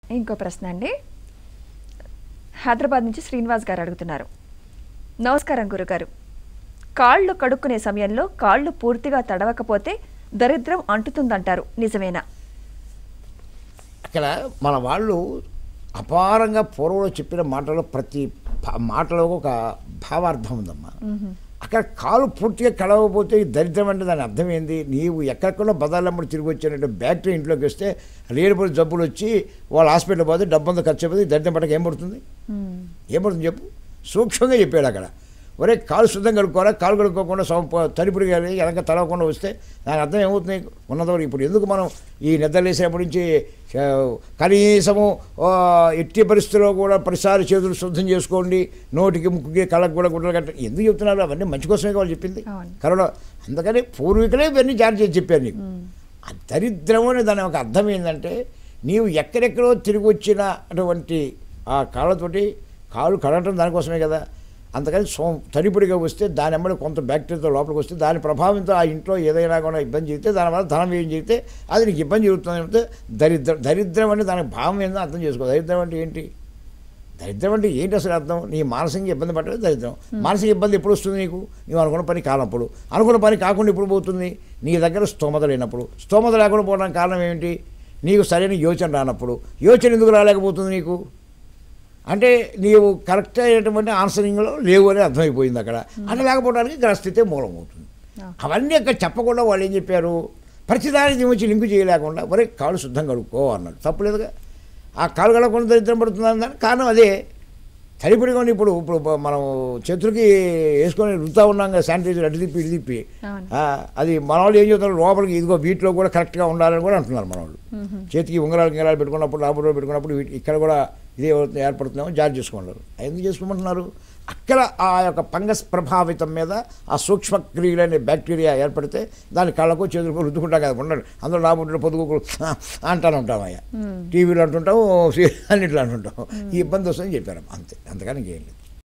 ఇంకో ప్రశ్న అండి హైదరాబాద్ నుంచి శ్రీనివాస్ గారు అడుగుతున్నారు నమస్కారం గురుగారు కాళ్ళు కడుక్కునే సమయంలో కాళ్ళు పూర్తిగా తడవకపోతే దరిద్రం అంటుతుందంటారు నిజమేనా అక్కడ మన వాళ్ళు అపారంగా పూర్వంలో చెప్పిన మాటలో ప్రతి భా- మాటలో ఒక భావార్థం ఉందమ్మా అక్కడ కాలు పూర్తిగా కడవకపోతే ఈ దరిద్రం అంటే దాని అర్థం ఏంది నీవు ఎక్కడెక్కడో బదాలమ్మడి తిరిగి వచ్చినట్టు బ్యాక్టీరియా ఇంట్లోకి వస్తే లేనిపోయిన జబ్బులు వచ్చి వాళ్ళ హాస్పిటల్ పోతే డబ్బంతా ఖర్చు అయిపోతే ఈ దరిద్రం పట్టక ఏం పడుతుంది ఏం పడుతుంది చెప్పు సూక్ష్మంగా చెప్పాడు అక్కడ ఒరే కాలు శుద్ధం కడుక్కోరా కాలు కడుక్కోకుండా తడిపుడి కానీ వెనక తలవకుండా వస్తే దాని అర్థం ఏమవుతుంది ఉన్నదవరకు ఇప్పుడు ఎందుకు మనం ఈ నిద్రలేసినప్పటి నుంచి ఆ, కనీసము ఆ, ఎట్టి పరిస్థితుల్లో కూడా ప్రతిసారి చేతులు శుద్ధం చేసుకోండి నోటికి ముక్కుకి కళ్ళకు కూడా గుడ్డలు కట్ట ఎందుకు చెప్తున్నారు అవన్నీ మంచి కోసమే వాళ్ళు చెప్పింది అవును. కరోనా అందుకని పూర్వీకులే ఇవన్నీ జారీ చేసి చెప్పారు నీకు ఆ దరిద్రం అనే దాని ఒక అర్థం ఏంటంటే నీవు ఎక్కడెక్కడో తిరిగి వచ్చిన అటువంటి ఆ కాళ్ళతోటి కాళ్ళు కడగటం దానికోసమే కదా అందుకని సో తడిపుడిగా వస్తే దాని అమ్మడి కొంత బ్యాక్టీరియాతో లోపలికి వస్తే దాని ప్రభావంతో ఆ ఇంట్లో ఏదైనా కూడా ఇబ్బంది జరిగితే దానివల్ల ధనం వ్యయం జరిగితే అది నీకు ఇబ్బంది జరుగుతుంది అంటే దరిద్రం దరిద్రం అంటే దానికి భావం ఏందో అర్థం చేసుకో దరిద్రం అంటే ఏంటి దరిద్రం అంటే ఏంటి అసలు అర్థం నీ మానసికంగా ఇబ్బంది పట్టడం దరిద్రం మానసిక ఇబ్బంది ఎప్పుడు వస్తుంది నీకు నీవు అనుకున్న పని కానప్పుడు అనుకున్న పని కాకుండా ఎప్పుడు పోతుంది నీ దగ్గర స్తోమత లేనప్పుడు స్తోమత లేకుండా పోవడానికి కారణం ఏమిటి నీకు సరైన యోచన రానప్పుడు యోచన ఎందుకు రాలేకపోతుంది నీకు అంటే నీవు కరెక్ట్ అయినటువంటి ఆన్సరింగ్లో లేవు అని అర్థమైపోయింది అక్కడ అంటే లేకపోవడానికి గ్రహస్థితే మూలమవుతుంది అవన్నీ అక్కడ చెప్పకుండా వాళ్ళు ఏం చెప్పారు ప్రతిదానికి వచ్చి లింకు చేయలేకుండా ఒరే కాళ్ళు శుద్ధం కడుక్కో అన్నాడు తప్పులేదుగా ఆ కాలు కడగకుండా దరిద్రం పడుతుందని దానికి కారణం అదే తడిపడిగా ఇప్పుడు ఇప్పుడు మనం చేతులకి వేసుకొని రుతా ఉన్నాం కదా శానిటైజర్ అటు తిప్పి ఇటు తిప్పి అవును. ఆ, అది మన వాళ్ళు ఏం చెప్తారు లోపలికి ఇదిగో వీటిలో కూడా కరెక్ట్గా ఉండాలని కూడా అంటున్నారు మన వాళ్ళు చేతికి ఉంగరాలు గింగరాలు పెట్టుకున్నప్పుడు లాభంలో పెట్టుకున్నప్పుడు వీటి- ఇక్కడ కూడా ఇదే అవుతుంది, ఏర్పడుతుందేమో జారీ చేసుకుంటారు ఎందుకు చేసుకోమంటున్నారు అక్కడ ఆ యొక్క ఫంగస్ ప్రభావితం మీద ఆ సూక్ష్మ క్రియలనే బ్యాక్టీరియా ఏర్పడితే దాని కళ్ళకు చేతులకు రుద్దుకుంటాం కదా ఉండండి అందులో లాభం పొదుగు అంటాను ఉంటాం అయ్యా టీవీలో అంటుంటాం అన్నిట్లో అంటుంటాం ఈ ఇబ్బంది వస్తుందని చెప్పారు అంతే అంతకని ఇంకేం లేదు